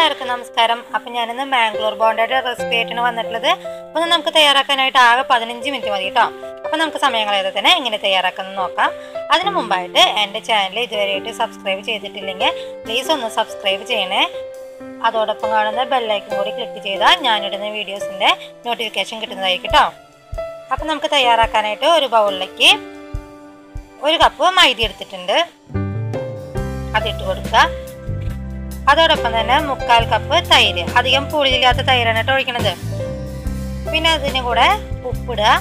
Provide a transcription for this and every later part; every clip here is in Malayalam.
എല്ലാവർക്കും നമസ്കാരം അപ്പം ഞാനിന്ന് മാംഗ്ലൂർ ബോണ്ടയുടെ റെസിപ്പി ആയിട്ടാണ് വന്നിട്ടുള്ളത് അപ്പോൾ ഇത് നമുക്ക് തയ്യാറാക്കാനായിട്ട് ആകെ പതിനഞ്ച് മിനിറ്റ് മതി കേട്ടോ അപ്പോൾ നമുക്ക് സമയങ്ങളേത് തന്നെ എങ്ങനെ തയ്യാറാക്കുന്നത് നോക്കാം അതിനു മുമ്പായിട്ട് എൻ്റെ ചാനൽ ഇതുവരെയായിട്ട് സബ്സ്ക്രൈബ് ചെയ്തിട്ടില്ലെങ്കിൽ പ്ലീസ് ഒന്ന് സബ്സ്ക്രൈബ് ചെയ്യണേ അതോടൊപ്പം കാണുന്ന ബെല്ലൈക്കൺ കൂടി ക്ലിക്ക് ചെയ്താൽ ഞാനിടുന്ന വീഡിയോസിൻ്റെ നോട്ടിഫിക്കേഷൻ കിട്ടുന്നതായിരിക്കും കേട്ടോ അപ്പം നമുക്ക് തയ്യാറാക്കാനായിട്ട് ഒരു ബൗളിലേക്ക് ഒരു കപ്പ് മൈദ എടുത്തിട്ടുണ്ട് അതിട്ട് കൊടുക്കുക അതോടൊപ്പം തന്നെ മുക്കാൽ കപ്പ് തൈര് അധികം പുളിയില്ലാത്ത തൈരാണ് കേട്ടോ ഒഴിക്കണത് പിന്നെ അതിന് കൂടെ ഉപ്പിടുക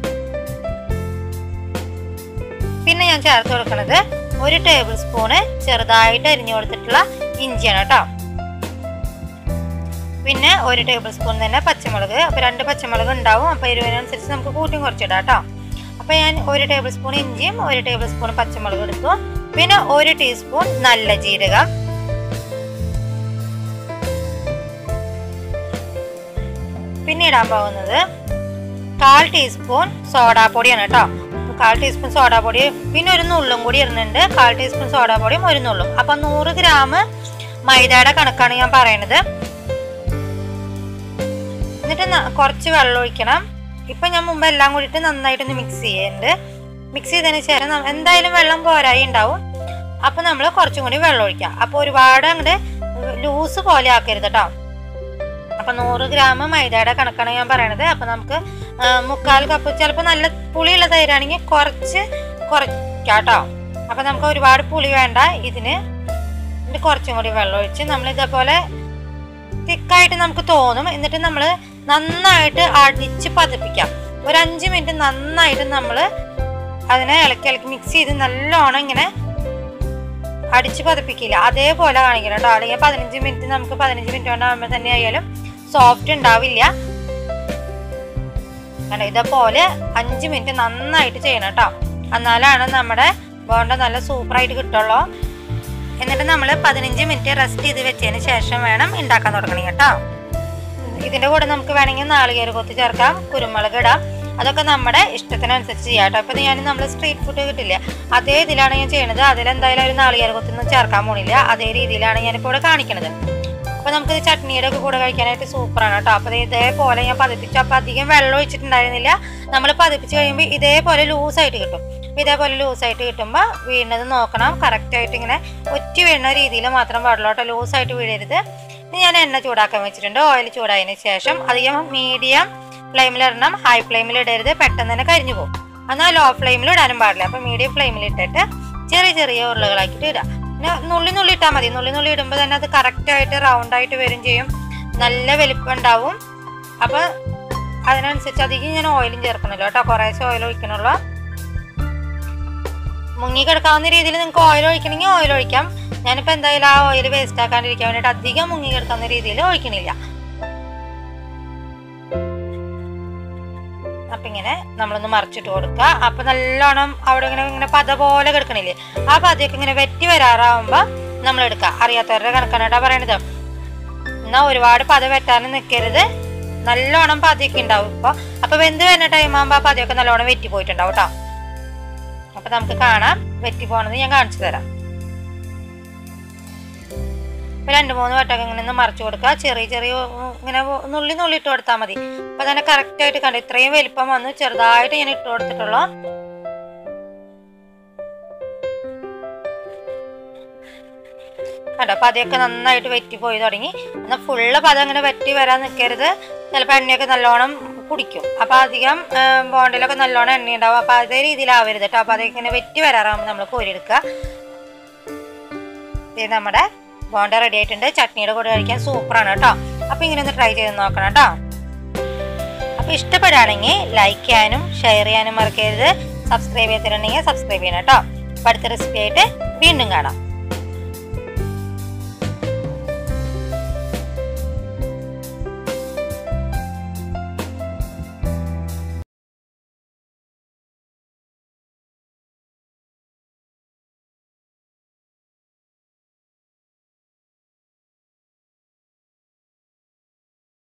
പിന്നെ ഞാൻ ചേർത്ത് കൊടുക്കുന്നത് ഒരു ടേബിൾ സ്പൂണ് ചെറുതായിട്ട് അരിഞ്ഞു കൊടുത്തിട്ടുള്ള ഇഞ്ചിയാണ് കേട്ടോ പിന്നെ ഒരു ടേബിൾ സ്പൂൺ തന്നെ പച്ചമുളക് അപ്പൊ രണ്ട് പച്ചമുളക് ഉണ്ടാവും അപ്പൊ എരിവിനനുസരിച്ച് നമുക്ക് കൂട്ടിയും കുറച്ചിടാം കേട്ടോ അപ്പൊ ഞാൻ ഒരു ടേബിൾ സ്പൂൺ ഇഞ്ചിയും ഒരു ടേബിൾ സ്പൂൺ പച്ചമുളക് എടുത്തു പിന്നെ ഒരു ടീസ്പൂൺ നല്ല ജീരകം പിന്നെ ഇടാൻ പോകുന്നത് കാൽ ടീസ്പൂൺ സോഡാപ്പൊടിയാണ് കേട്ടോ കാൽ ടീസ്പൂൺ സോഡാപ്പൊടി പിന്നെ ഒരു നുള്ളും കൂടി ഇടുന്നുണ്ട് കാൽ ടീസ്പൂൺ സോഡാപ്പൊടിയും ഒരു നുള്ളും അപ്പൊ നൂറ് ഗ്രാം മൈദയുടെ കണക്കാണ് ഞാൻ പറയണത് എന്നിട്ട് ന- കുറച്ച് വെള്ളം ഒഴിക്കണം ഇപ്പൊ ഞാൻ മുമ്പ് എല്ലാം കൂടിയിട്ട് നന്നായിട്ടൊന്ന് മിക്സ് ചെയ്യുന്നുണ്ട് മിക്സ് ചെയ്തതിന് ശേഷം ന- എന്തായാലും വെള്ളം പോരായി ഉണ്ടാവും അപ്പൊ നമ്മൾ കുറച്ചും കൂടി വെള്ളം ഒഴിക്കാം അപ്പൊ ഒരുപാട് അങ്ങോട്ട് ലൂസ് പോലെ ആക്കരുത് കേട്ടോ അപ്പൊ നൂറ് ഗ്രാം മൈദയുടെ കണക്കാണ് ഞാൻ പറയണത് അപ്പൊ നമുക്ക് ആ, മുക്കാൽ കപ്പ് ചിലപ്പോൾ നല്ല പുളിയുള്ള തൈരാണെങ്കിൽ കുറച്ച് കുറയ്ക്കാം കേട്ടോ അപ്പൊ നമുക്ക് ഒരുപാട് പുളി വേണ്ട ഇതിന് ഇത് കുറച്ചും കൂടി വെള്ളം ഒഴിച്ച് നമ്മൾ ഇതേപോലെ തിക്കായിട്ട് നമുക്ക് തോന്നും എന്നിട്ട് നമ്മൾ നന്നായിട്ട് അടിച്ച് പതിപ്പിക്കാം ഒരു അഞ്ച് മിനിറ്റ് നന്നായിട്ട് നമ്മൾ അതിനെ ഇളക്കി ഇളക്കി മിക്സ് ചെയ്ത് നല്ലോണം ഇങ്ങനെ അടിച്ച് പതിപ്പിക്കില്ല അതേപോലെ കാണിക്കണം കേട്ടോ അല്ലെങ്കിൽ പതിനഞ്ച് മിനിറ്റ് നമുക്ക് പതിനഞ്ച് മിനിറ്റ് കൊണ്ടാകുമ്പോൾ തന്നെ ആയാലും സോഫ്റ്റ് ഉണ്ടാവില്ല കണ്ടോ ഇതേപോലെ അഞ്ച് മിനിറ്റ് നന്നായിട്ട് ചെയ്യണം കേട്ടോ എന്നാലാണ് നമ്മുടെ ബോണ്ട നല്ല സൂപ്പറായിട്ട് കിട്ടുള്ളൂ എന്നിട്ട് നമ്മൾ പതിനഞ്ച് മിനിറ്റ് റെസ്റ്റ് ചെയ്ത് വെച്ചതിന് ശേഷം വേണം ഉണ്ടാക്കാൻ തുടങ്ങണം കേട്ടോ ഇതിന്റെ കൂടെ നമുക്ക് വേണമെങ്കിൽ നാളികേര കൊത്ത് ചേർക്കാം കുരുമുളക് ഇടാം അതൊക്കെ നമ്മുടെ ഇഷ്ടത്തിനനുസരിച്ച് ചെയ്യാം കേട്ടോ ഇപ്പൊ ഞാൻ നമ്മൾ സ്ട്രീറ്റ് ഫുഡ് കിട്ടില്ല അതേ ഇതിലാണ് ഞാൻ ചെയ്യണത് അതിലെന്തായാലും ഒരു നാളികേര കൊത്തൊന്നും ചേർക്കാൻ പോണില്ല അതേ രീതിയിലാണ് ഞാനിപ്പോൾ ഇവിടെ കാണിക്കണത് അപ്പൊ നമുക്ക് ഇത് ചട്നിയുടെ ഒക്കെ കൂടെ കഴിക്കാനായിട്ട് സൂപ്പറാണ് കേട്ടോ അപ്പൊ ദേ ഇതേപോലെ ഞാൻ പതിപ്പിച്ചു അപ്പൊ അധികം വെള്ളം ഒഴിച്ചിട്ടുണ്ടായിരുന്നില്ല നമ്മൾ പതിപ്പിച്ച് കഴിയുമ്പോൾ ഇതേപോലെ ലൂസായിട്ട് കിട്ടും അപ്പൊ ഇതേപോലെ ലൂസായിട്ട് കിട്ടുമ്പോൾ വീണത് നോക്കണം കറക്റ്റ് ആയിട്ട് ഇങ്ങനെ ഒറ്റ വീഴുന്ന രീതിയിൽ മാത്രം പാടുള്ളൂ കേട്ടോ ലൂസായിട്ട് വീഴരുത് ഇനി ഞാൻ എണ്ണ ചൂടാക്കാൻ വെച്ചിട്ടുണ്ട് ഓയിൽ ചൂടായതിന് ശേഷം അധികം മീഡിയം ഫ്ലെയിമിൽ ഇടണം ഹൈ ഫ്ലെയിമിൽ ഇടരുത് പെട്ടെന്ന് തന്നെ കരിഞ്ഞു പോകും എന്നാൽ ലോ ഫ്ലെയിമിൽ ഇടാനും പാടില്ല അപ്പൊ മീഡിയം ഫ്ലെയിമിൽ ഇട്ടിട്ട് ചെറിയ ചെറിയ ഉരുളകളാക്കിയിട്ട് ഇടാം പിന്നെ നുള്ളി നുള്ളി ഇട്ടാൽ മതി നുള്ളി നുള്ളി ഇടുമ്പോൾ തന്നെ അത് കറക്റ്റ് ആയിട്ട് റൗണ്ട് ആയിട്ട് വരും ചെയ്യും നല്ല വലിപ്പം ഉണ്ടാവും അപ്പൊ അതിനനുസരിച്ച് അധികം ഞാൻ ഓയിലും ചേർക്കണല്ലോ കേട്ടോ കുറേശ്ശെ ഓയിൽ ഒഴിക്കണുള്ളൂ മുങ്ങി കിടക്കാവുന്ന രീതിയിൽ നിങ്ങൾക്ക് ഓയിൽ ഒഴിക്കണമെങ്കിൽ ഓയിൽ ഒഴിക്കാം ഞാനിപ്പോൾ എന്തായാലും ആ ഓയിൽ വേസ്റ്റ് ആക്കാണ്ടിരിക്കാൻ വേണ്ടിയിട്ട് അധികം മുങ്ങി കിടക്കാവുന്ന രീതിയിൽ ഒഴിക്കണില്ല അപ്പൊ ഇങ്ങനെ നമ്മളൊന്ന് മറിച്ചിട്ട് കൊടുക്കുക അപ്പൊ നല്ലോണം അവിടെ ഇങ്ങനെ ഇങ്ങനെ പത പോലെ കിടക്കണില്ലേ ആ പതയൊക്കെ ഇങ്ങനെ വെറ്റി വരാറാവുമ്പോ നമ്മൾ എടുക്കുക അറിയാത്തവരുടെ കണക്കാണ് കേട്ടോ പറയണത് എന്നാ ഒരുപാട് പത വെട്ടാനും നിൽക്കരുത് നല്ലോണം പതയൊക്കെ ഉണ്ടാവും ഇപ്പൊ അപ്പൊ വെന്ത് വരുന്ന ടൈം ആകുമ്പോ ആ പതയൊക്കെ നല്ലോണം വെറ്റി പോയിട്ടുണ്ടാവും കേട്ടോ അപ്പൊ നമുക്ക് കാണാം വെറ്റി പോണത് ഞാൻ കാണിച്ചു തരാം ഇപ്പൊ രണ്ട് മൂന്ന് വട്ടമൊക്കെ ഇങ്ങനെ ഒന്ന് മറിച്ചു കൊടുക്കുക ചെറിയ ചെറിയ ഉം, ഇങ്ങനെ നുള്ളി നുള്ളി ഇട്ട് കൊടുത്താൽ മതി അപ്പൊ തന്നെ കറക്റ്റ് ആയിട്ട് കണ്ടു ഇത്രയും വലിപ്പം വന്ന് ചെറുതായിട്ട് ഞാൻ ഇട്ട് കൊടുത്തിട്ടുള്ളൂ കണ്ടോ പതയൊക്കെ നന്നായിട്ട് വെറ്റി പോയി തുടങ്ങി എന്നാൽ ഫുള്ള് പത അങ്ങനെ വെറ്റി വരാൻ നിൽക്കരുത് ചിലപ്പോൾ എണ്ണയൊക്കെ നല്ലോണം കുടിക്കും അപ്പൊ അധികം ആ, ബോണ്ടിലൊക്കെ നല്ലോണം എണ്ണ ഉണ്ടാവും അപ്പൊ അതേ രീതിയിലാവരുത് കേട്ടോ അപ്പൊ അതൊക്കെ ഇങ്ങനെ വെറ്റി വരാറാകുമ്പോൾ നമ്മൾ കോരിയെടുക്കുക ഇത് നമ്മുടെ ബോണ്ട റെഡി ആയിട്ടുണ്ട് ചട്നിയുടെ കൂടെ കഴിക്കാൻ സൂപ്പറാണ് കേട്ടോ അപ്പൊ ഇങ്ങനെ ഒന്ന് ട്രൈ ചെയ്ത് നോക്കണം കേട്ടോ അപ്പൊ ഇഷ്ടപ്പെടുകയാണെങ്കിൽ ലൈക്ക് ചെയ്യാനും ഷെയർ ചെയ്യാനും മറക്കരുത് സബ്സ്ക്രൈബ് ചെയ്തിട്ടുണ്ടെങ്കിൽ സബ്സ്ക്രൈബ് ചെയ്യണം കേട്ടോ അപ്പൊ അടുത്ത റെസിപ്പി ആയിട്ട് വീണ്ടും കാണാം